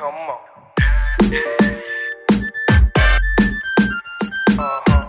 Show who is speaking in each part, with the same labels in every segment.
Speaker 1: Come on. Uh-huh.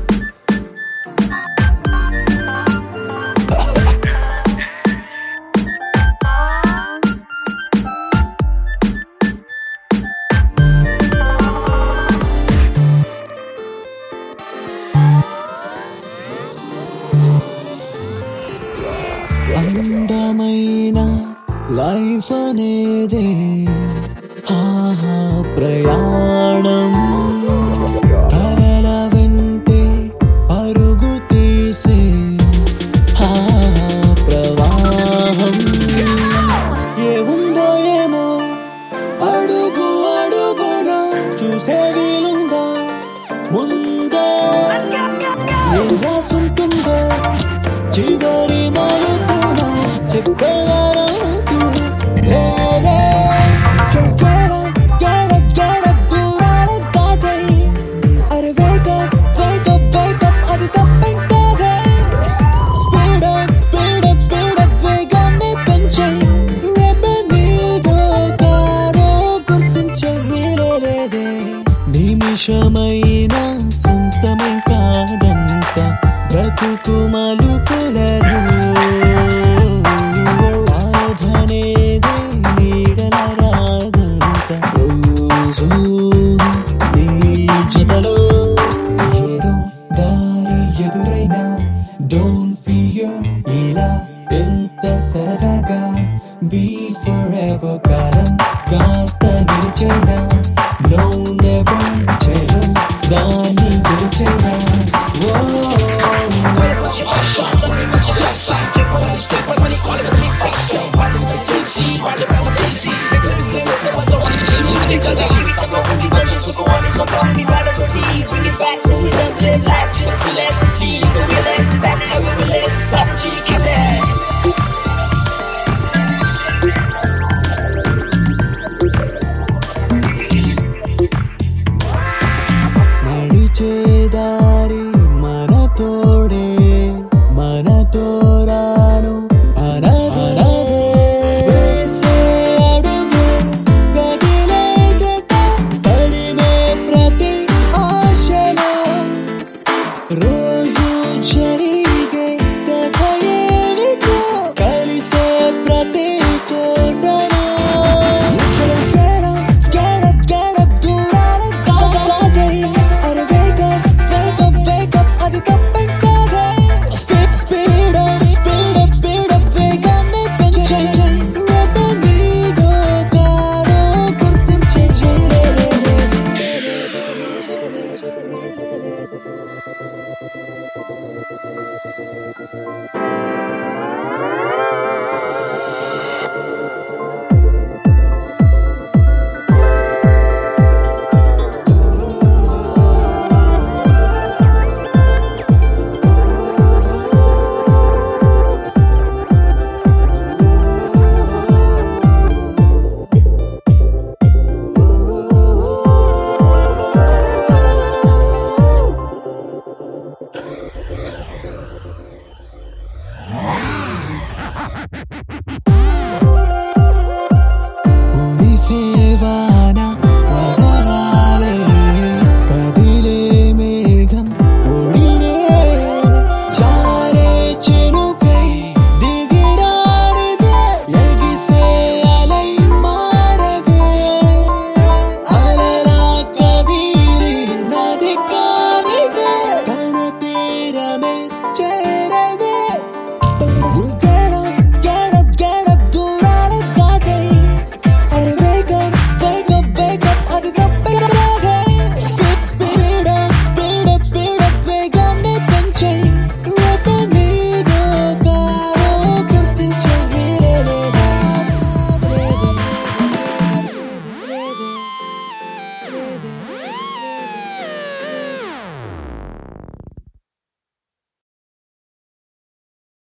Speaker 2: అందమైన life అనేదే ఆహా ప్రయాణం కలల వెంటే అరుగు తీసే ఆహా ప్రవాహం ఏముందో ఏమో అడుగు అడుగున చూసే వీలుందా ముందే ఏం రాసుంటుందో చివరి మలుపున చెప్పేవారంటూ లేరే చెక్కడం గడప్ గడప్ దూరాల దాటై అరే wake up, wake up, wake up, అది తప్పంటారే speed up speed up speed up వేగాన్ని పెంచై రేపే నీదో కాదో గుర్తించే వీలే లేదే నిమిషమైన సొంతమే కాదంట బ్రతుకు మలుపులను బాధనేదే నీడల రాదంట రోజు నీ జతలో ఏదో దారి ఎదురైనా డోంట్ ఫియర్ ఇలా ఎంత సరదాగా బీ ఫర్ ఎవర్ కాలం కాస్త నిలిచైనా నో నెవర్ చేయడం దాన్ని గెలిచైనా
Speaker 3: Bring it back